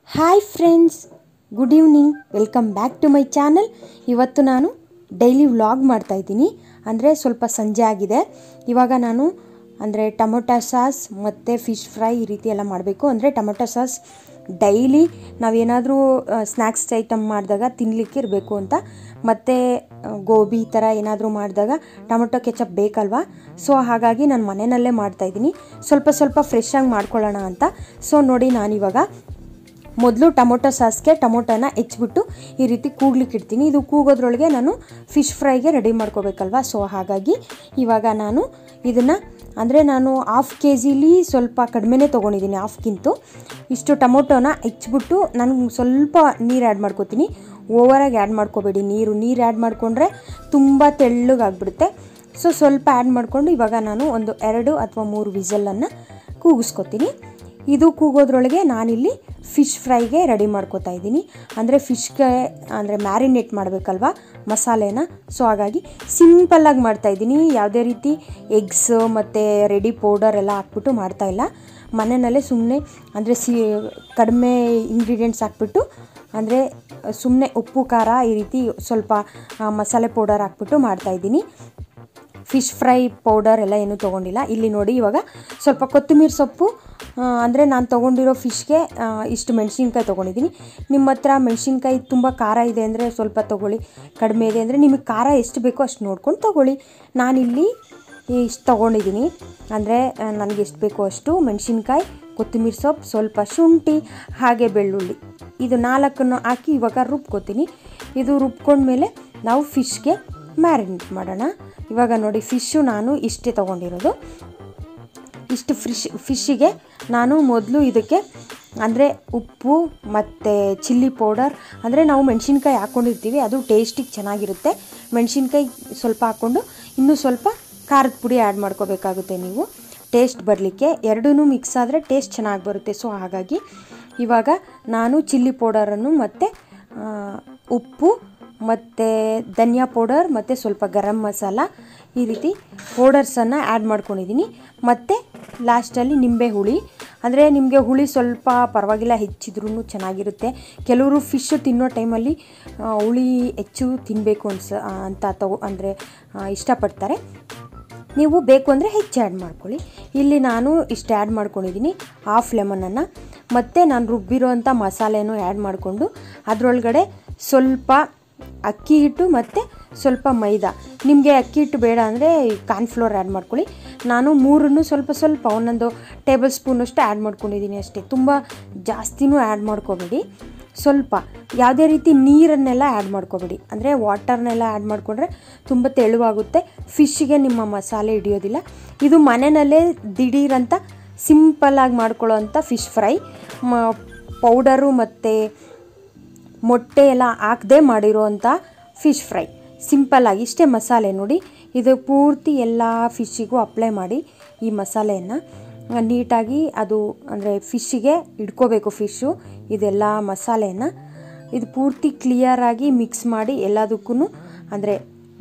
hi friends good evening welcome back to my channel ಇವತ್ತು ನಾನು daily vlog ಮಾಡ್ತಾಯಿದ್ದೀನಿ ಅಂದರೆ ಸ್ವಲ್ಪ ಸಂಜೆ ಆಗಿದೆ ಇವಾಗ ನಾನು ಅಂದರೆ ಟೊಮೊಟೊ ಸಾಸ್ ಮತ್ತು ಫಿಶ್ ಫ್ರೈ ಈ ರೀತಿ ಎಲ್ಲ ಮಾಡಬೇಕು ಅಂದರೆ ಟೊಮೊಟೊ ಸಾಸ್ ಡೈಲಿ ನಾವೇನಾದರೂ ಸ್ನ್ಯಾಕ್ಸ್ ಐಟಮ್ ಮಾಡಿದಾಗ ತಿನ್ನಲಿಕ್ಕೆ ಇರಬೇಕು ಅಂತ ಮತ್ತು ಗೋಬಿ ಈ ಥರ ಏನಾದರೂ ಮಾಡಿದಾಗ ಟೊಮೊಟೊ ಕೆಚಪ್ ಬೇಕಲ್ವಾ ಸೊ ಹಾಗಾಗಿ ನಾನು ಮನೆಯಲ್ಲೇ ಮಾಡ್ತಾಯಿದ್ದೀನಿ ಸ್ವಲ್ಪ ಸ್ವಲ್ಪ ಫ್ರೆಶ್ ಆಗಿ ಮಾಡ್ಕೊಳ್ಳೋಣ ಅಂತ ಸೊ ನೋಡಿ ನಾನಿವಾಗ ಮೊದಲು ಟೊಮೊಟೊ ಸಾಸ್ಗೆ ಟೊಮೊಟೊನ ಹೆಚ್ಚಿಬಿಟ್ಟು ಈ ರೀತಿ ಕೂಗ್ಲಿಕ್ಕೆ ಇಡ್ತೀನಿ ಇದು ಕೂಗೋದ್ರೊಳಗೆ ನಾನು ಫಿಶ್ ಫ್ರೈಗೆ ರೆಡಿ ಮಾಡ್ಕೋಬೇಕಲ್ವ ಸೊ ಹಾಗಾಗಿ ಇವಾಗ ನಾನು ಇದನ್ನು ಅಂದರೆ ನಾನು ಹಾಫ್ ಕೆ ಜಿಲಿ ಸ್ವಲ್ಪ ಕಡಿಮೆನೇ ತೊಗೊಂಡಿದ್ದೀನಿ ಹಾಫ್ಗಿಂತು ಇಷ್ಟು ಟೊಮೊಟೊನ ಹೆಚ್ಚಿಬಿಟ್ಟು ನಾನು ಸ್ವಲ್ಪ ನೀರು ಆ್ಯಡ್ ಮಾಡ್ಕೋತೀನಿ ಓವರಾಗಿ ಆ್ಯಡ್ ಮಾಡ್ಕೋಬೇಡಿ ನೀರು ನೀರು ಆ್ಯಡ್ ಮಾಡಿಕೊಂಡ್ರೆ ತುಂಬ ತೆಳ್ಳಗಾಗ್ಬಿಡುತ್ತೆ ಸೊ ಸ್ವಲ್ಪ ಆ್ಯಡ್ ಮಾಡಿಕೊಂಡು ಇವಾಗ ನಾನು ಒಂದು ಎರಡು ಅಥವಾ ಮೂರು ವಿಸಲನ್ನು ಕೂಗಿಸ್ಕೊತೀನಿ ಇದು ಕೂಗೋದ್ರೊಳಗೆ ನಾನಿಲ್ಲಿ ಫಿಶ್ ಫ್ರೈಗೆ ರೆಡಿ ಮಾಡ್ಕೋತಾ ಇದ್ದೀನಿ ಅಂದರೆ ಫಿಶ್ಗೆ ಅಂದರೆ ಮ್ಯಾರಿನೇಟ್ ಮಾಡಬೇಕಲ್ವ ಮಸಾಲೆನ ಸೊ ಹಾಗಾಗಿ ಸಿಂಪಲ್ಲಾಗಿ ಮಾಡ್ತಾಯಿದ್ದೀನಿ ಯಾವುದೇ ರೀತಿ ಎಗ್ಸ್ ಮತ್ತು ರೆಡಿ ಪೌಡರ್ ಎಲ್ಲ ಹಾಕ್ಬಿಟ್ಟು ಮಾಡ್ತಾಯಿಲ್ಲ ಮನೆಯಲ್ಲೇ ಸುಮ್ಮನೆ ಅಂದರೆ ಸಿ ಕಡಿಮೆ ಇಂಗ್ರೀಡಿಯೆಂಟ್ಸ್ ಹಾಕ್ಬಿಟ್ಟು ಅಂದರೆ ಸುಮ್ಮನೆ ಉಪ್ಪು ಖಾರ ಈ ರೀತಿ ಸ್ವಲ್ಪ ಮಸಾಲೆ ಪೌಡರ್ ಹಾಕ್ಬಿಟ್ಟು ಮಾಡ್ತಾಯಿದ್ದೀನಿ ಫಿಶ್ ಫ್ರೈ ಪೌಡರ್ ಎಲ್ಲ ಏನೂ ತೊಗೊಂಡಿಲ್ಲ ಇಲ್ಲಿ ನೋಡಿ ಇವಾಗ ಸ್ವಲ್ಪ ಕೊತ್ತಂಬರಿ ಸೊಪ್ಪು ಅಂದರೆ ನಾನು ತೊಗೊಂಡಿರೋ ಫಿಶ್ಗೆ ಇಷ್ಟು ಮೆಣಸಿನ್ಕಾಯಿ ತೊಗೊಂಡಿದ್ದೀನಿ ನಿಮ್ಮ ಹತ್ರ ಮೆಣಸಿನ್ಕಾಯಿ ತುಂಬ ಖಾರ ಇದೆ ಅಂದರೆ ಸ್ವಲ್ಪ ತೊಗೊಳ್ಳಿ ಕಡಿಮೆ ಇದೆ ಅಂದರೆ ನಿಮಗೆ ಖಾರ ಎಷ್ಟು ಬೇಕೋ ಅಷ್ಟು ನೋಡ್ಕೊಂಡು ತೊಗೊಳ್ಳಿ ನಾನಿಲ್ಲಿ ಇಷ್ಟು ತೊಗೊಂಡಿದ್ದೀನಿ ಅಂದರೆ ನನಗೆ ಎಷ್ಟು ಬೇಕೋ ಅಷ್ಟು ಮೆಣಸಿನ್ಕಾಯಿ ಕೊತ್ತಂಬರಿ ಸೊಪ್ಪು ಸ್ವಲ್ಪ ಶುಂಠಿ ಹಾಗೆ ಬೆಳ್ಳುಳ್ಳಿ ಇದು ನಾಲ್ಕನ್ನು ಹಾಕಿ ಇವಾಗ ರುಬ್ಕೋತೀನಿ ಇದು ರುಬ್ಕೊಂಡ್ಮೇಲೆ ನಾವು ಫಿಶ್ಗೆ ಮ್ಯಾರಿನೇಟ್ ಮಾಡೋಣ ಇವಾಗ ನೋಡಿ ಫಿಶ್ಶು ನಾನು ಇಷ್ಟೇ ತೊಗೊಂಡಿರೋದು ಇಷ್ಟು ಫಿಶ್ ಫಿಶ್ಶಿಗೆ ನಾನು ಮೊದಲು ಇದಕ್ಕೆ ಅಂದರೆ ಉಪ್ಪು ಮತ್ತು ಚಿಲ್ಲಿ ಪೌಡರ್ ಅಂದರೆ ನಾವು ಮೆಣಸಿನ್ಕಾಯಿ ಹಾಕ್ಕೊಂಡಿರ್ತೀವಿ ಅದು ಟೇಸ್ಟಿಗೆ ಚೆನ್ನಾಗಿರುತ್ತೆ ಮೆಣಸಿನ್ಕಾಯಿ ಸ್ವಲ್ಪ ಹಾಕ್ಕೊಂಡು ಇನ್ನೂ ಸ್ವಲ್ಪ ಖಾರದ ಪುಡಿ ಆ್ಯಡ್ ಮಾಡ್ಕೋಬೇಕಾಗುತ್ತೆ ನೀವು ಟೇಸ್ಟ್ ಬರಲಿಕ್ಕೆ ಎರಡೂ ಮಿಕ್ಸ್ ಆದರೆ ಟೇಸ್ಟ್ ಚೆನ್ನಾಗಿ ಬರುತ್ತೆ ಸೊ ಹಾಗಾಗಿ ಇವಾಗ ನಾನು ಚಿಲ್ಲಿ ಪೌಡರನ್ನು ಮತ್ತು ಉಪ್ಪು ಮತ್ತು ಧನಿಯಾ ಪೌಡರ್ ಮತ್ತು ಸ್ವಲ್ಪ ಗರಂ ಮಸಾಲ ಈ ರೀತಿ ಪೌಡರ್ಸನ್ನು ಆ್ಯಡ್ ಮಾಡ್ಕೊಂಡಿದ್ದೀನಿ ಮತ್ತು ಲಾಸ್ಟಲ್ಲಿ ನಿಂಬೆ ಹುಳಿ ಅಂದರೆ ನಿಮಗೆ ಹುಳಿ ಸ್ವಲ್ಪ ಪರವಾಗಿಲ್ಲ ಹೆಚ್ಚಿದ್ರೂ ಚೆನ್ನಾಗಿರುತ್ತೆ ಕೆಲವರು ಫಿಶ್ ತಿನ್ನೋ ಟೈಮಲ್ಲಿ ಹುಳಿ ಹೆಚ್ಚು ತಿನ್ನಬೇಕು ಅನ್ಸ ಅಂತ ತಗೋ ಅಂದರೆ ಇಷ್ಟಪಡ್ತಾರೆ ನೀವು ಬೇಕು ಅಂದರೆ ಹೆಚ್ಚು ಆ್ಯಡ್ ಮಾಡ್ಕೊಳ್ಳಿ ಇಲ್ಲಿ ನಾನು ಇಷ್ಟು ಆ್ಯಡ್ ಮಾಡ್ಕೊಂಡಿದ್ದೀನಿ ಹಾಫ್ ಲೆಮನನ್ನು ಮತ್ತು ನಾನು ರುಬ್ಬಿರೋ ಅಂಥ ಮಸಾಲೆನೂ ಆ್ಯಡ್ ಮಾಡಿಕೊಂಡು ಅದರೊಳಗಡೆ ಸ್ವಲ್ಪ ಅಕ್ಕಿ ಹಿಟ್ಟು ಮತ್ತು ಸ್ವಲ್ಪ ಮೈದಾ ನಿಮಗೆ ಅಕ್ಕಿ ಹಿಟ್ಟು ಬೇಡ ಅಂದರೆ ಕಾರ್ನ್ಫ್ಲೋರ್ ಆ್ಯಡ್ ಮಾಡ್ಕೊಳ್ಳಿ ನಾನು ಮೂರನ್ನು ಸ್ವಲ್ಪ ಸ್ವಲ್ಪ ಒಂದೊಂದು ಟೇಬಲ್ ಸ್ಪೂನಷ್ಟು ಆ್ಯಡ್ ಮಾಡ್ಕೊಂಡಿದ್ದೀನಿ ಅಷ್ಟೇ ತುಂಬ ಜಾಸ್ತಿನೂ ಆ್ಯಡ್ ಮಾಡ್ಕೋಬೇಡಿ ಸ್ವಲ್ಪ ಯಾವುದೇ ರೀತಿ ನೀರನ್ನೆಲ್ಲ ಆ್ಯಡ್ ಮಾಡ್ಕೋಬೇಡಿ ಅಂದರೆ ವಾಟರ್ನೆಲ್ಲ ಆ್ಯಡ್ ಮಾಡಿಕೊಂಡ್ರೆ ತುಂಬ ತೆಳುವಾಗುತ್ತೆ ಫಿಶ್ಗೆ ನಿಮ್ಮ ಮಸಾಲೆ ಹಿಡಿಯೋದಿಲ್ಲ ಇದು ಮನೆಯಲ್ಲೇ ದಿಢೀರಂತ ಸಿಂಪಲ್ಲಾಗಿ ಮಾಡ್ಕೊಳ್ಳೋ ಅಂಥ ಫಿಶ್ ಫ್ರೈ ಮ ಪೌಡರು ಮತ್ತು ಮೊಟ್ಟೆ ಎಲ್ಲ ಹಾಕದೆ ಮಾಡಿರೋವಂಥ ಫಿಶ್ ಫ್ರೈ ಸಿಂಪಲ್ಲಾಗಿ ಇಷ್ಟೇ ಮಸಾಲೆ ನೋಡಿ ಇದು ಪೂರ್ತಿ ಎಲ್ಲ ಫಿಶ್ಶಿಗೂ ಅಪ್ಲೈ ಮಾಡಿ ಈ ಮಸಾಲೆಯನ್ನು ನೀಟಾಗಿ ಅದು ಅಂದರೆ ಫಿಶ್ಶಿಗೆ ಇಡ್ಕೋಬೇಕು ಫಿಶ್ಶು ಇದೆಲ್ಲ ಮಸಾಲೆಯನ್ನು ಇದು ಪೂರ್ತಿ ಕ್ಲಿಯರಾಗಿ ಮಿಕ್ಸ್ ಮಾಡಿ ಎಲ್ಲದಕ್ಕೂ ಅಂದರೆ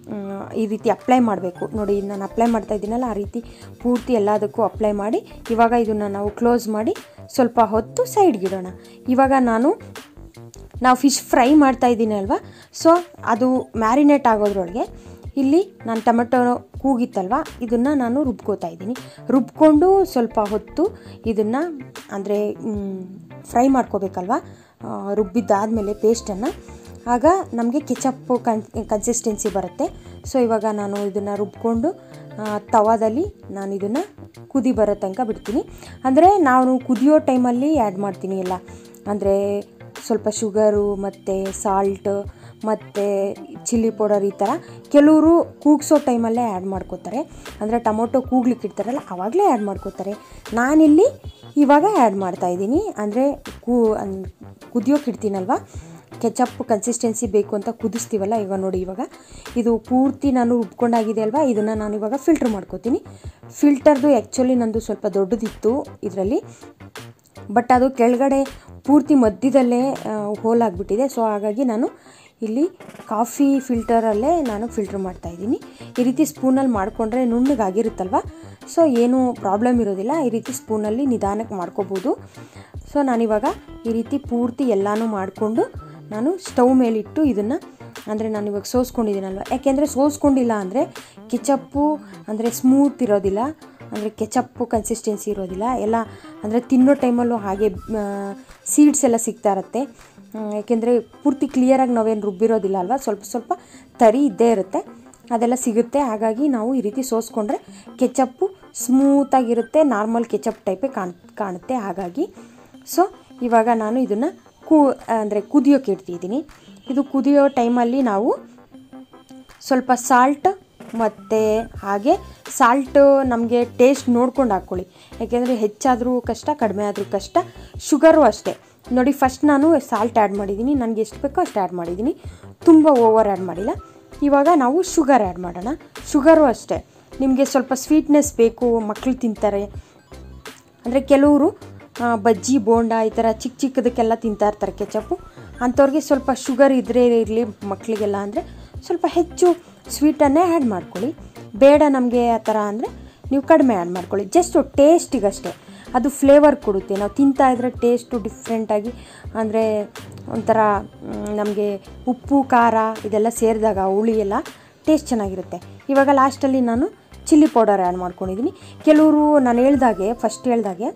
ಈ ರೀತಿ ಅಪ್ಲೈ ಮಾಡಬೇಕು ನೋಡಿ ನಾನು ಅಪ್ಲೈ ಮಾಡ್ತಾ ಇದ್ದೀನಲ್ಲ ಆ ರೀತಿ ಪೂರ್ತಿ ಎಲ್ಲದಕ್ಕೂ ಅಪ್ಲೈ ಮಾಡಿ ಇವಾಗ ಇದನ್ನು ನಾವು ಕ್ಲೋಸ್ ಮಾಡಿ ಸ್ವಲ್ಪ ಹೊತ್ತು ಸೈಡ್ಗಿಡೋಣ ಇವಾಗ ನಾನು ನಾವು ಫಿಶ್ ಫ್ರೈ ಮಾಡ್ತಾ ಇದ್ದೀನಿ ಅಲ್ವಾ ಸೊ ಅದು ಮ್ಯಾರಿನೇಟ್ ಆಗೋದ್ರೊಳಗೆ ಇಲ್ಲಿ ನಾನು ಟೊಮೆಟೊ ಕೂಗಿತ್ತಲ್ವ ಇದನ್ನು ನಾನು ರುಬ್ಕೋತಾ ಇದ್ದೀನಿ ರುಬ್ಕೊಂಡು ಸ್ವಲ್ಪ ಹೊತ್ತು ಇದನ್ನು ಅಂದರೆ ಫ್ರೈ ಮಾಡ್ಕೋಬೇಕಲ್ವ ರುಬ್ಬಿದ್ದಾದಮೇಲೆ ಪೇಸ್ಟನ್ನು ಆಗ ನಮಗೆ ಕೆಚಪ್ಪು ಕನ್ ಕನ್ಸಿಸ್ಟೆನ್ಸಿ ಬರುತ್ತೆ ಸೊ ಇವಾಗ ನಾನು ಇದನ್ನು ರುಬ್ಕೊಂಡು ತವಾದಲ್ಲಿ ನಾನು ಇದನ್ನು ಕುದಿ ಬರೋ ತನಕ ಬಿಡ್ತೀನಿ ಅಂದರೆ ನಾನು ಕುದಿಯೋ ಟೈಮಲ್ಲಿ ಆ್ಯಡ್ ಮಾಡ್ತೀನಿ ಎಲ್ಲ ಅಂದರೆ ಸ್ವಲ್ಪ ಶುಗರು ಮತ್ತು ಸಾಲ್ಟ್ ಮತ್ತು ಚಿಲ್ಲಿ ಪೌಡರ್ ಈ ಥರ ಕೆಲವರು ಕೂಗ್ಸೋ ಟೈಮಲ್ಲೇ ಆ್ಯಡ್ ಮಾಡ್ಕೋತಾರೆ ಅಂದರೆ ಟೊಮೊಟೊ ಕೂಗ್ಲಿಕ್ಕೆ ಇಡ್ತಾರಲ್ಲ ಆವಾಗಲೇ ಆ್ಯಡ್ ಮಾಡ್ಕೋತಾರೆ ನಾನಿಲ್ಲಿ ಇವಾಗ ಆ್ಯಡ್ ಮಾಡ್ತಾಯಿದ್ದೀನಿ ಅಂದರೆ ಕೂ ಕುದಿಯೋಕೆ ಇಡ್ತೀನಲ್ವ ಕೆಚಪ್ ಕನ್ಸಿಸ್ಟೆನ್ಸಿ ಬೇಕು ಅಂತ ಕುದಿಸ್ತೀವಲ್ಲ ಇವಾಗ ನೋಡಿ ಇವಾಗ ಇದು ಪೂರ್ತಿ ನಾನು ರುಬ್ಕೊಂಡಾಗಿದೆ ಅಲ್ವಾ ಇದನ್ನು ನಾನು ಇವಾಗ ಫಿಲ್ಟ್ರ್ ಮಾಡ್ಕೋತೀನಿ ಫಿಲ್ಟರ್ದು ಆ್ಯಕ್ಚುಲಿ ನಂದು ಸ್ವಲ್ಪ ದೊಡ್ಡದಿತ್ತು ಇದರಲ್ಲಿ ಬಟ್ ಅದು ಕೆಳಗಡೆ ಪೂರ್ತಿ ಮಧ್ಯದಲ್ಲೇ ಹೋಲಾಗ್ಬಿಟ್ಟಿದೆ ಸೊ ಹಾಗಾಗಿ ನಾನು ಇಲ್ಲಿ ಕಾಫಿ ಫಿಲ್ಟರಲ್ಲೇ ನಾನು ಫಿಲ್ಟ್ರ್ ಮಾಡ್ತಾಯಿದ್ದೀನಿ ಈ ರೀತಿ ಸ್ಪೂನಲ್ಲಿ ಮಾಡಿಕೊಂಡ್ರೆ ನುಣ್ಣಗಾಗಿರುತ್ತಲ್ವ ಸೊ ಏನೂ ಪ್ರಾಬ್ಲಮ್ ಇರೋದಿಲ್ಲ ಈ ರೀತಿ ಸ್ಪೂನಲ್ಲಿ ನಿಧಾನಕ್ಕೆ ಮಾಡ್ಕೋಬೋದು ಸೊ ನಾನಿವಾಗ ಈ ರೀತಿ ಪೂರ್ತಿ ಎಲ್ಲನೂ ಮಾಡಿಕೊಂಡು ನಾನು ಸ್ಟವ್ ಮೇಲಿಟ್ಟು ಇದನ್ನು ಅಂದರೆ ನಾನು ಇವಾಗ ಸೋಸ್ಕೊಂಡಿದ್ದೀನಲ್ವ ಯಾಕೆಂದರೆ ಸೋಸ್ಕೊಂಡಿಲ್ಲ ಅಂದರೆ ಕೆಚಪ್ಪು ಅಂದರೆ ಸ್ಮೂತ್ ಇರೋದಿಲ್ಲ ಅಂದರೆ ಕೆಚಪ್ಪು ಕನ್ಸಿಸ್ಟೆನ್ಸಿ ಇರೋದಿಲ್ಲ ಎಲ್ಲ ಅಂದರೆ ತಿನ್ನೋ ಟೈಮಲ್ಲೂ ಹಾಗೆ ಸೀಡ್ಸ್ ಎಲ್ಲ ಸಿಗ್ತಾ ಇರುತ್ತೆ ಯಾಕೆಂದರೆ ಪೂರ್ತಿ ಕ್ಲಿಯರಾಗಿ ನಾವೇನು ರುಬ್ಬಿರೋದಿಲ್ಲ ಅಲ್ವಾ ಸ್ವಲ್ಪ ಸ್ವಲ್ಪ ತರಿ ಇದ್ದೇ ಇರುತ್ತೆ ಅದೆಲ್ಲ ಸಿಗುತ್ತೆ ಹಾಗಾಗಿ ನಾವು ಈ ರೀತಿ ಸೋಸ್ಕೊಂಡ್ರೆ ಕೆಚಪ್ಪು ಸ್ಮೂತಾಗಿರುತ್ತೆ ನಾರ್ಮಲ್ ಕೆಚಪ್ ಟೈಪೇ ಕಾಣ್ ಕಾಣುತ್ತೆ ಹಾಗಾಗಿ ಸೊ ಇವಾಗ ನಾನು ಇದನ್ನು ಕೂ ಅಂದರೆ ಕುದಿಯೋಕೆ ಇಡ್ತಿದ್ದೀನಿ ಇದು ಕುದಿಯೋ ಟೈಮಲ್ಲಿ ನಾವು ಸ್ವಲ್ಪ ಸಾಲ್ಟ್ ಮತ್ತು ಹಾಗೆ ಸಾಲ್ಟು ನಮಗೆ ಟೇಸ್ಟ್ ನೋಡ್ಕೊಂಡು ಹಾಕ್ಕೊಳ್ಳಿ ಯಾಕೆಂದರೆ ಹೆಚ್ಚಾದರೂ ಕಷ್ಟ ಕಡಿಮೆ ಆದರೂ ಕಷ್ಟ ಶುಗರು ಅಷ್ಟೇ ನೋಡಿ ಫಸ್ಟ್ ನಾನು ಸಾಲ್ಟ್ ಆ್ಯಡ್ ಮಾಡಿದ್ದೀನಿ ನನಗೆ ಎಷ್ಟು ಬೇಕೋ ಅಷ್ಟು ಆ್ಯಡ್ ಮಾಡಿದ್ದೀನಿ ತುಂಬ ಓವರ್ ಆ್ಯಡ್ ಮಾಡಿಲ್ಲ ಇವಾಗ ನಾವು ಶುಗರ್ ಆ್ಯಡ್ ಮಾಡೋಣ ಶುಗರು ಅಷ್ಟೇ ನಿಮಗೆ ಸ್ವಲ್ಪ ಸ್ವೀಟ್ನೆಸ್ ಬೇಕು ಮಕ್ಕಳು ತಿಂತಾರೆ ಅಂದರೆ ಕೆಲವರು ಆ, ಬಜ್ಜಿ ಬೋಂಡ ಈ ಥರ ಚಿಕ್ಕ ಚಿಕ್ಕದಕ್ಕೆಲ್ಲ ತಿಂತಾ ಇರ್ತಾರೆ ಕೆಚಪ್ಪು ಅಂಥವ್ರಿಗೆ ಸ್ವಲ್ಪ ಶುಗರ್ ಇದ್ದರೆ ಇರಲಿ ಮಕ್ಕಳಿಗೆಲ್ಲ ಅಂದರೆ ಸ್ವಲ್ಪ ಹೆಚ್ಚು ಸ್ವೀಟನ್ನೇ ಆ್ಯಡ್ ಮಾಡ್ಕೊಳ್ಳಿ ಬೇಡ ನಮಗೆ ಆ ಥರ ಅಂದರೆ ನೀವು ಕಡಿಮೆ ಆ್ಯಡ್ ಮಾಡ್ಕೊಳ್ಳಿ ಜಸ್ಟು ಟೇಸ್ಟಿಗಷ್ಟೇ ಅದು ಫ್ಲೇವರ್ ಕೊಡುತ್ತೆ ನಾವು ತಿಂತಾ ಇದ್ರೆ ಟೇಸ್ಟು ಡಿಫ್ರೆಂಟಾಗಿ ಅಂದರೆ ಒಂಥರ ನಮಗೆ ಉಪ್ಪು ಖಾರ ಇದೆಲ್ಲ ಸೇರಿದಾಗ ಹುಳಿ ಎಲ್ಲ ಟೇಸ್ಟ್ ಚೆನ್ನಾಗಿರುತ್ತೆ ಇವಾಗ ಲಾಸ್ಟಲ್ಲಿ ನಾನು ಚಿಲ್ಲಿ ಪೌಡರ್ ಆ್ಯಡ್ ಮಾಡ್ಕೊಂಡಿದ್ದೀನಿ ಕೆಲವರು ನಾನು ಹೇಳ್ದಾಗೆ ಫಸ್ಟ್ ಹೇಳ್ದಾಗೆ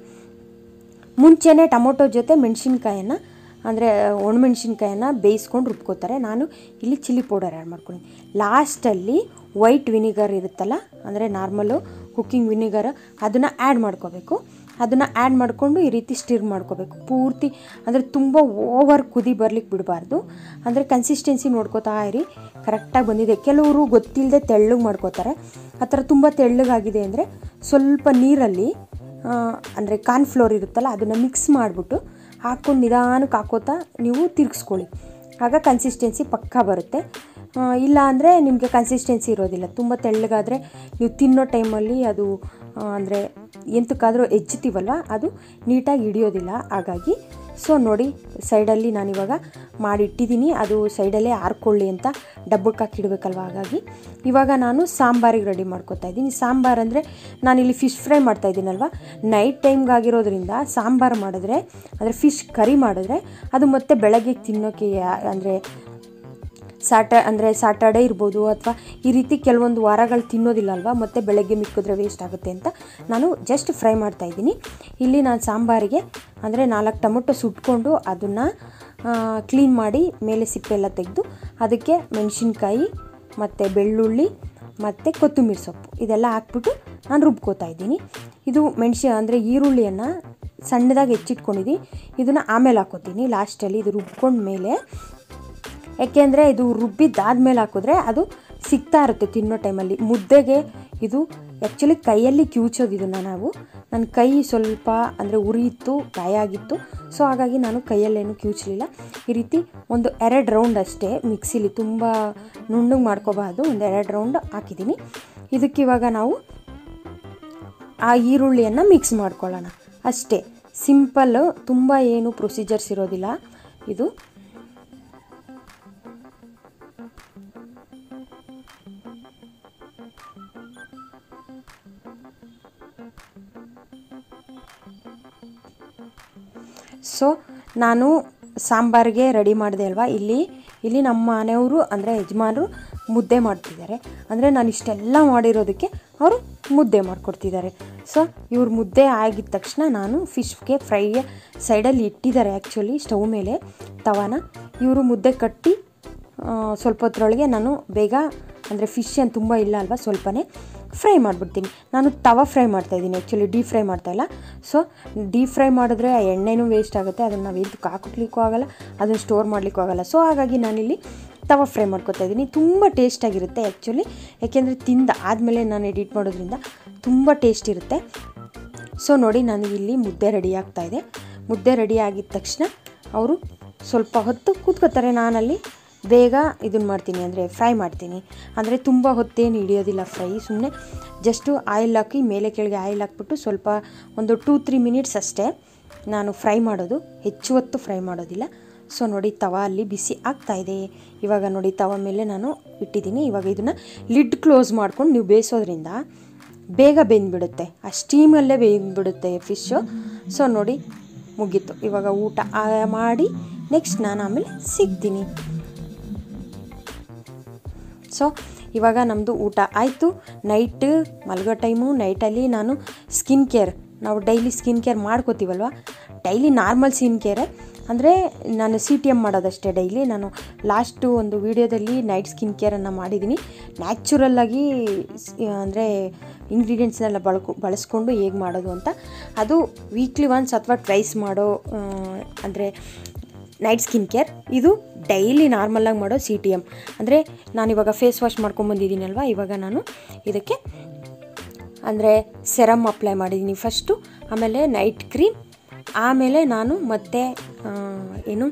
ಮುಂಚೆನೇ ಟೊಮೊಟೊ ಜೊತೆ ಮೆಣಸಿನ್ಕಾಯನ್ನು ಅಂದರೆ ಒಣಮೆಣ್ಸಿನ್ಕಾಯನ್ನು ಬೇಯಿಸ್ಕೊಂಡು ರುಬ್ಕೋತಾರೆ ನಾನು ಇಲ್ಲಿ ಚಿಲ್ಲಿ ಪೌಡರ್ ಆ್ಯಡ್ ಮಾಡ್ಕೊಂಡಿದ್ದೀನಿ ಲಾಸ್ಟಲ್ಲಿ ವೈಟ್ ವಿನಿಗರ್ ಇರುತ್ತಲ್ಲ ಅಂದರೆ ನಾರ್ಮಲು ಕುಕ್ಕಿಂಗ್ ವಿನಿಗರ್ ಅದನ್ನು ಆ್ಯಡ್ ಮಾಡ್ಕೋಬೇಕು ಅದನ್ನು ಆ್ಯಡ್ ಮಾಡಿಕೊಂಡು ಈ ರೀತಿ ಸ್ಟಿರ್ ಮಾಡ್ಕೋಬೇಕು ಪೂರ್ತಿ ಅಂದರೆ ತುಂಬ ಓವರ್ ಕುದಿ ಬರ್ಲಿಕ್ಕೆ ಬಿಡಬಾರ್ದು ಅಂದರೆ ಕನ್ಸಿಸ್ಟೆನ್ಸಿ ನೋಡ್ಕೋತಾ ಇರಿ ಕರೆಕ್ಟಾಗಿ ಬಂದಿದೆ ಕೆಲವರು ಗೊತ್ತಿಲ್ಲದೆ ತೆಳ್ಳಗೆ ಮಾಡ್ಕೋತಾರೆ ಆ ಥರ ತುಂಬ ತೆಳ್ಳಗಾಗಿದೆ ಅಂದರೆ ಸ್ವಲ್ಪ ನೀರಲ್ಲಿ ಅಂದರೆ ಕಾರ್ನ್ಫ್ಲೋರ್ ಇರುತ್ತಲ್ಲ ಅದನ್ನು ಮಿಕ್ಸ್ ಮಾಡಿಬಿಟ್ಟು ಹಾಕ್ಕೊಂಡು ನಿಧಾನಕ್ಕೆ ಹಾಕೋತಾ ನೀವು ತಿರುಗಿಸ್ಕೊಳ್ಳಿ ಆಗ ಕನ್ಸಿಸ್ಟೆನ್ಸಿ ಪಕ್ಕಾ ಬರುತ್ತೆ ಆ, ಇಲ್ಲ ಅಂದರೆ ನಿಮಗೆ ಕನ್ಸಿಸ್ಟೆನ್ಸಿ ಇರೋದಿಲ್ಲ ತುಂಬ ತೆಳ್ಳಗಾದರೆ ನೀವು ತಿನ್ನೋ ಟೈಮಲ್ಲಿ ಅದು ಅಂದರೆ ಎಂತಕ್ಕಾದರೂ ಎಜ್ಜುತ್ತೀವಲ್ವ ಅದು ನೀಟಾಗಿ ಹಿಡಿಯೋದಿಲ್ಲ ಹಾಗಾಗಿ ಸೊ ನೋಡಿ ಸೈಡಲ್ಲಿ ನಾನಿವಾಗ ಮಾಡಿಟ್ಟಿದ್ದೀನಿ ಅದು ಸೈಡಲ್ಲೇ ಆರ್ಕೊಳ್ಳಿ ಅಂತ ಡಬ್ಬಕ್ಕೆ ಹಾಕಿಡ್ಬೇಕಲ್ವ ಹಾಗಾಗಿ ಇವಾಗ ನಾನು ಸಾಂಬಾರಿಗೆ ರೆಡಿ ಮಾಡ್ಕೊತಾ ಇದ್ದೀನಿ ಸಾಂಬಾರು ಅಂದರೆ ನಾನಿಲ್ಲಿ ಫಿಶ್ ಫ್ರೈ ಮಾಡ್ತಾ ಇದ್ದೀನಲ್ವ ನೈಟ್ ಟೈಮ್ಗಾಗಿರೋದ್ರಿಂದ ಸಾಂಬಾರು ಮಾಡಿದ್ರೆ ಅಂದರೆ ಫಿಶ್ ಕರಿ ಮಾಡಿದ್ರೆ ಅದು ಮತ್ತೆ ಬೆಳಗ್ಗೆ ತಿನ್ನೋಕ್ಕೆ ಅಂದರೆ ಸ್ಯಾಟ ಅಂದರೆ ಸ್ಯಾಟರ್ಡೇ ಇರ್ಬೋದು ಅಥವಾ ಈ ರೀತಿ ಕೆಲವೊಂದು ವಾರಗಳು ತಿನ್ನೋದಿಲ್ಲ ಅಲ್ವಾ ಮತ್ತು ಬೆಳಗ್ಗೆ ಮಿಕ್ಕಿದ್ರೆ ವೇಸ್ಟ್ ಆಗುತ್ತೆ ಅಂತ ನಾನು ಜಸ್ಟ್ ಫ್ರೈ ಮಾಡ್ತಾ ಇದ್ದೀನಿ ಇಲ್ಲಿ ನಾನು ಸಾಂಬಾರಿಗೆ ಅಂದರೆ ನಾಲ್ಕು ಟೊಮೊಟೊ ಸುಟ್ಕೊಂಡು ಅದನ್ನು ಕ್ಲೀನ್ ಮಾಡಿ ಮೇಲೆ ಸಿಪ್ಪೆ ಎಲ್ಲ ತೆಗೆದು ಅದಕ್ಕೆ ಮೆಣಸಿನ್ಕಾಯಿ ಮತ್ತು ಬೆಳ್ಳುಳ್ಳಿ ಮತ್ತು ಕೊತ್ತಂಬರಿ ಸೊಪ್ಪು ಇದೆಲ್ಲ ಹಾಕ್ಬಿಟ್ಟು ನಾನು ರುಬ್ಕೋತಾ ಇದ್ದೀನಿ ಇದು ಮೆಣಸಿ ಅಂದರೆ ಈರುಳ್ಳಿಯನ್ನು ಸಣ್ಣದಾಗಿ ಹೆಚ್ಚಿಟ್ಕೊಂಡಿದ್ದೀನಿ ಇದನ್ನು ಆಮೇಲೆ ಹಾಕೋತೀನಿ ಲಾಸ್ಟಲ್ಲಿ ಇದು ರುಬ್ಕೊಂಡ ಮೇಲೆ ಯಾಕೆಂದರೆ ಇದು ರುಬ್ಬಿದ್ದಾದ್ಮೇಲೆ ಹಾಕಿದ್ರೆ ಅದು ಸಿಗ್ತಾ ಇರುತ್ತೆ ತಿನ್ನೋ ಟೈಮಲ್ಲಿ ಮುದ್ದೆಗೆ ಇದು ಆ್ಯಕ್ಚುಲಿ ಕೈಯಲ್ಲಿ ಕಿವುಚೋದು ಇದನ್ನು ನಾವು ನನ್ನ ಕೈ ಸ್ವಲ್ಪ ಅಂದರೆ ಉರಿ ಇತ್ತು ಗಾಯ ಆಗಿತ್ತು ಸೊ ಹಾಗಾಗಿ ನಾನು ಕೈಯಲ್ಲೇನು ಕಿವುಚಲಿಲ್ಲ ಈ ರೀತಿ ಒಂದು ಎರಡು ರೌಂಡ್ ಅಷ್ಟೇ ಮಿಕ್ಸಿಲಿ ತುಂಬ ನುಣ್ಣಗೆ ಮಾಡ್ಕೋಬಾರ್ದು ಒಂದು ಎರಡು ರೌಂಡ್ ಹಾಕಿದ್ದೀನಿ ಇದಕ್ಕಿವಾಗ ನಾವು ಆ ಈರುಳ್ಳಿಯನ್ನು ಮಿಕ್ಸ್ ಮಾಡ್ಕೊಳ್ಳೋಣ ಅಷ್ಟೇ ಸಿಂಪಲ್ಲು ತುಂಬ ಏನು ಪ್ರೊಸೀಜರ್ಸ್ ಇರೋದಿಲ್ಲ ಇದು ಸೊ ನಾನು ಸಾಂಬಾರಿಗೆ ರೆಡಿ ಮಾಡಿದೆ ಅಲ್ವಾ ಇಲ್ಲಿ ಇಲ್ಲಿ ನಮ್ಮ ಮನೆಯವರು ಅಂದರೆ ಯಜಮಾನರು ಮುದ್ದೆ ಮಾಡ್ತಿದ್ದಾರೆ ಅಂದರೆ ನಾನು ಇಷ್ಟೆಲ್ಲ ಮಾಡಿರೋದಕ್ಕೆ ಅವರು ಮುದ್ದೆ ಮಾಡಿಕೊಡ್ತಿದ್ದಾರೆ ಸೊ ಇವ್ರ ಮುದ್ದೆ ಆಗಿದ ತಕ್ಷಣ ನಾನು ಫಿಶ್ಗೆ ಫ್ರೈ ಸೈಡಲ್ಲಿ ಇಟ್ಟಿದ್ದಾರೆ ಆ್ಯಕ್ಚುಲಿ ಸ್ಟವ್ ಮೇಲೆ ತವಾನ ಇವರು ಮುದ್ದೆ ಕಟ್ಟಿ ಆ, ಸ್ವಲ್ಪ ಹೊತ್ತರೊಳಗೆ ನಾನು ಬೇಗ ಅಂದರೆ ಫಿಶ್ ಏನು ತುಂಬ ಇಲ್ಲ ಅಲ್ವಾ ಸ್ವಲ್ಪನೇ ಫ್ರೈ ಮಾಡಿಬಿಡ್ತೀನಿ ನಾನು ತವ ಫ್ರೈ ಮಾಡ್ತಾಯಿದ್ದೀನಿ ಆ್ಯಕ್ಚುಲಿ ಡೀಪ್ ಫ್ರೈ ಮಾಡ್ತಾಯಿಲ್ಲ ಸೊ ಡೀಪ್ ಫ್ರೈ ಮಾಡಿದ್ರೆ ಆ ಎಣ್ಣೆನೂ ವೇಸ್ಟ್ ಆಗುತ್ತೆ ಅದನ್ನು ನಾವು ಎದ್ದು ಹಾಕಲಿಕ್ಕೂ ಆಗಲ್ಲ ಅದನ್ನು ಸ್ಟೋರ್ ಮಾಡಲಿಕ್ಕೂ ಆಗಲ್ಲ ಸೊ ಹಾಗಾಗಿ ನಾನಿಲ್ಲಿ ತವ ಫ್ರೈ ಮಾಡ್ಕೊತಾ ಇದ್ದೀನಿ ತುಂಬ ಟೇಸ್ಟಾಗಿರುತ್ತೆ ಆ್ಯಕ್ಚುಲಿ ಯಾಕೆಂದರೆ ತಿಂದ ಆದಮೇಲೆ ನಾನು ಎಡಿಟ್ ಮಾಡೋದ್ರಿಂದ ತುಂಬ ಟೇಸ್ಟ್ ಇರುತ್ತೆ ಸೊ ನೋಡಿ ನನಗೆ ಇಲ್ಲಿ ಮುದ್ದೆ ರೆಡಿ ಆಗ್ತಾ ಇದೆ ಮುದ್ದೆ ರೆಡಿ ಆಗಿದ ತಕ್ಷಣ ಅವರು ಸ್ವಲ್ಪ ಹೊತ್ತು ಕೂತ್ಕೋತಾರೆ ನಾನಲ್ಲಿ ಬೇಗ ಇದನ್ನು ಮಾಡ್ತೀನಿ ಅಂದರೆ ಫ್ರೈ ಮಾಡ್ತೀನಿ ಅಂದರೆ ತುಂಬ ಹೊತ್ತೇನು ಹಿಡಿಯೋದಿಲ್ಲ ಫ್ರೈ ಸುಮ್ಮನೆ ಜಸ್ಟು ಆಯಿಲ್ ಹಾಕಿ ಮೇಲೆ ಕೆಳಗೆ ಆಯಿಲ್ ಹಾಕ್ಬಿಟ್ಟು ಸ್ವಲ್ಪ ಒಂದು ಟೂ ತ್ರೀ ಮಿನಿಟ್ಸ್ ಅಷ್ಟೇ ನಾನು ಫ್ರೈ ಮಾಡೋದು ಹೆಚ್ಚು ಹೊತ್ತು ಫ್ರೈ ಮಾಡೋದಿಲ್ಲ ಸೊ ನೋಡಿ ತವ ಅಲ್ಲಿ ಬಿಸಿ ಆಗ್ತಾ ಇದೆ ಇವಾಗ ನೋಡಿ ತವ ಮೇಲೆ ನಾನು ಇಟ್ಟಿದ್ದೀನಿ ಇವಾಗ ಇದನ್ನು ಲಿಡ್ ಕ್ಲೋಸ್ ಮಾಡ್ಕೊಂಡು ನೀವು ಬೇಯಿಸೋದ್ರಿಂದ ಬೇಗ ಬೆಂದ್ಬಿಡುತ್ತೆ ಆ ಸ್ಟೀಮಲ್ಲೇ ಬೇಯ್ಬಿಡುತ್ತೆ ಫಿಶ್ಶು ಸೊ ನೋಡಿ ಮುಗೀತು ಇವಾಗ ಊಟ ಆ, ಮಾಡಿ ನೆಕ್ಸ್ಟ್ ನಾನು ಆಮೇಲೆ ಸಿಗ್ತೀನಿ ಸೊ ಇವಾಗ ನಮ್ಮದು ಊಟ ಆಯಿತು ನೈಟ್ ಮಲಗೋ ಟೈಮು ನೈಟಲ್ಲಿ ನಾನು ಸ್ಕಿನ್ ಕೇರ್ ನಾವು ಡೈಲಿ ಸ್ಕಿನ್ ಕೇರ್ ಮಾಡ್ಕೋತೀವಲ್ವ ಡೈಲಿ ನಾರ್ಮಲ್ ಸ್ಕಿನ್ ಕೇರೆ ಅಂದರೆ ನಾನು ಸಿ ಟಿ ಎಮ್ ಮಾಡೋದಷ್ಟೇ ಡೈಲಿ ನಾನು ಲಾಸ್ಟು ಒಂದು ವೀಡಿಯೋದಲ್ಲಿ ನೈಟ್ ಸ್ಕಿನ್ ಕೇರನ್ನು ಮಾಡಿದ್ದೀನಿ ನ್ಯಾಚುರಲ್ಲಾಗಿ ಅಂದರೆ ಇಂಗ್ರೀಡಿಯೆಂಟ್ಸ್ನೆಲ್ಲ ಬಳಕು ಬಳಸ್ಕೊಂಡು ಹೇಗೆ ಮಾಡೋದು ಅಂತ ಅದು ವೀಕ್ಲಿ ಒನ್ಸ್ ಅಥವಾ ಟ್ವೈಸ್ ಮಾಡೋ ಅಂದರೆ ನೈಟ್ ಸ್ಕಿನ್ ಕೇರ್ ಇದು ಡೈಲಿ ನಾರ್ಮಲಾಗಿ ಮಾಡೋ ಸಿ ಟಿ ಎಮ್ ಅಂದರೆ ನಾನಿವಾಗ ಫೇಸ್ ವಾಶ್ ಮಾಡ್ಕೊಂಬಂದಿದ್ದೀನಲ್ವ ಇವಾಗ ನಾನು ಇದಕ್ಕೆ ಅಂದರೆ ಸೆರಮ್ ಅಪ್ಲೈ ಮಾಡಿದ್ದೀನಿ ಫಸ್ಟು ಆಮೇಲೆ ನೈಟ್ ಕ್ರೀಮ್ ಆಮೇಲೆ ನಾನು ಮತ್ತೆ ಆ, ಏನು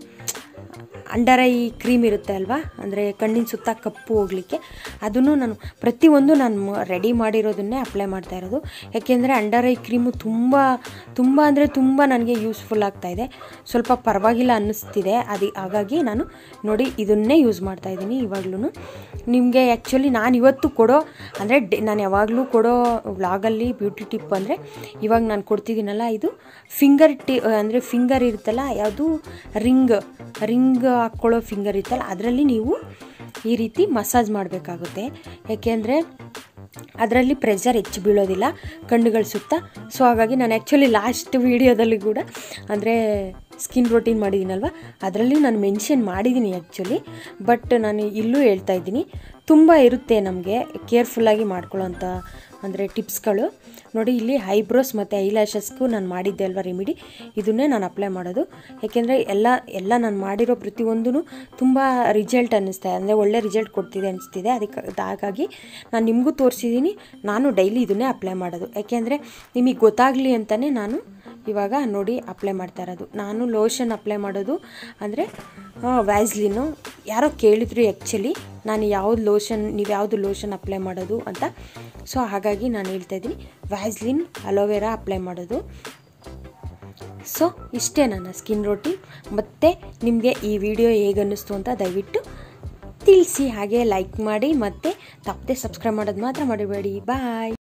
ಅಂಡರ್ ಐ ಕ್ರೀಮ್ ಇರುತ್ತೆ ಅಲ್ವಾ ಅಂದರೆ ಕಣ್ಣಿನ ಸುತ್ತ ಕಪ್ಪು ಹೋಗಲಿಕ್ಕೆ ಅದನ್ನು ನಾನು ಪ್ರತಿಯೊಂದು ನಾನು ರೆಡಿ ಮಾಡಿರೋದನ್ನೇ ಅಪ್ಲೈ ಮಾಡ್ತಾ ಇರೋದು ಯಾಕೆಂದರೆ ಅಂಡರ್ ಐ ಕ್ರೀಮು ತುಂಬ ತುಂಬ ಅಂದರೆ ತುಂಬ ನನಗೆ ಯೂಸ್ಫುಲ್ ಆಗ್ತಾಯಿದೆ ಸ್ವಲ್ಪ ಪರವಾಗಿಲ್ಲ ಅನ್ನಿಸ್ತಿದೆ ಅದು ಹಾಗಾಗಿ ನಾನು ನೋಡಿ ಇದನ್ನೇ ಯೂಸ್ ಮಾಡ್ತಾ ಇದ್ದೀನಿ ಇವಾಗ್ಲೂ ನಿಮಗೆ ಆ್ಯಕ್ಚುಲಿ ನಾನು ಇವತ್ತು ಕೊಡೋ ಅಂದರೆ ಡೆ ನಾನು ಯಾವಾಗಲೂ ಕೊಡೋ ವ್ಲಾಗಲ್ಲಿ ಬ್ಯೂಟಿ ಟಿಪ್ ಅಂದರೆ ಇವಾಗ ನಾನು ಕೊಡ್ತಿದ್ದೀನಲ್ಲ ಇದು ಫಿಂಗರ್ ಟಿ ಅಂದರೆ ಫಿಂಗರ್ ಇರುತ್ತಲ್ಲ ಯಾವುದು ರಿಂಗ್ ರಿಂಗ್ ಹಾಕ್ಕೊಳ್ಳೋ ಫಿಂಗರ್ ಇರುತ್ತಲ್ಲ ಅದರಲ್ಲಿ ನೀವು ಈ ರೀತಿ ಮಸಾಜ್ ಮಾಡಬೇಕಾಗುತ್ತೆ ಯಾಕೆಂದರೆ ಅದರಲ್ಲಿ ಪ್ರೆಷರ್ ಹೆಚ್ಚು ಬೀಳೋದಿಲ್ಲ ಕಣ್ಣುಗಳ ಸುತ್ತ ಸೊ ಹಾಗಾಗಿ ನಾನು ಆ್ಯಕ್ಚುಲಿ ಲಾಸ್ಟ್ ವೀಡಿಯೋದಲ್ಲಿ ಕೂಡ ಅಂದರೆ ಸ್ಕಿನ್ ರೋಟೀನ್ ಮಾಡಿದ್ದೀನಲ್ವ ಅದರಲ್ಲಿ ನಾನು ಮೆನ್ಷನ್ ಮಾಡಿದ್ದೀನಿ ಆ್ಯಕ್ಚುಲಿ ಬಟ್ ನಾನು ಇಲ್ಲೂ ಹೇಳ್ತಾ ಇದ್ದೀನಿ ತುಂಬ ಇರುತ್ತೆ ನಮಗೆ ಕೇರ್ಫುಲ್ಲಾಗಿ ಮಾಡ್ಕೊಳ್ಳೋಂಥ ಅಂದರೆ ಟಿಪ್ಸ್ಗಳು ನೋಡಿ ಇಲ್ಲಿ ಐಬ್ರೋಸ್ ಮತ್ತು ಐಲ್ಯಾಶಸ್ಗೂ ನಾನು ಮಾಡಿದ್ದೆ ಅಲ್ವಾ ರೆಮಿಡಿ ಇದನ್ನೇ ನಾನು ಅಪ್ಲೈ ಮಾಡೋದು ಯಾಕೆಂದರೆ ಎಲ್ಲ ಎಲ್ಲ ನಾನು ಮಾಡಿರೋ ಪ್ರತಿಯೊಂದೂ ತುಂಬ ರಿಸಲ್ಟ್ ಅನ್ನಿಸ್ತಾ ಅಂದರೆ ಒಳ್ಳೆ ರಿಸಲ್ಟ್ ಕೊಡ್ತಿದೆ ಅನಿಸ್ತಿದೆ ಅದಕ್ಕೆ ಹಾಗಾಗಿ ನಾನು ನಿಮಗೂ ತೋರಿಸಿದ್ದೀನಿ ನಾನು ಡೈಲಿ ಇದನ್ನೇ ಅಪ್ಲೈ ಮಾಡೋದು ಯಾಕೆಂದರೆ ನಿಮಗೆ ಗೊತ್ತಾಗಲಿ ಅಂತಲೇ ನಾನು ಇವಾಗ ನೋಡಿ ಅಪ್ಲೈ ಮಾಡ್ತಾ ಇರೋದು ನಾನು ಲೋಷನ್ ಅಪ್ಲೈ ಮಾಡೋದು ಅಂದರೆ ವ್ಯಾಸ್ಲಿನು ಯಾರೋ ಕೇಳಿದ್ರು ಆ್ಯಕ್ಚುಲಿ ನಾನು ಯಾವ್ದು ಲೋಷನ್ ನೀವು ಯಾವುದು ಲೋಷನ್ ಅಪ್ಲೈ ಮಾಡೋದು ಅಂತ ಸೊ ಹಾಗಾಗಿ ನಾನು ಹೇಳ್ತಾ ಇದ್ದೀನಿ ವ್ಯಾಸ್ಲಿನ್ ಅಲೋವೆರಾ ಅಪ್ಲೈ ಮಾಡೋದು ಸೊ ಇಷ್ಟೇ ನನ್ನ ಸ್ಕಿನ್ ರೋಟಿ ಮತ್ತು ನಿಮಗೆ ಈ ವಿಡಿಯೋ ಹೇಗೆ ಅನ್ನಿಸ್ತು ಅಂತ ದಯವಿಟ್ಟು ತಿಳಿಸಿ ಹಾಗೆ ಲೈಕ್ ಮಾಡಿ ಮತ್ತು ತಪ್ಪದೆ ಸಬ್ಸ್ಕ್ರೈಬ್ ಮಾಡೋದು ಮಾತ್ರ ಮಾಡಬೇಡಿ ಬಾಯ್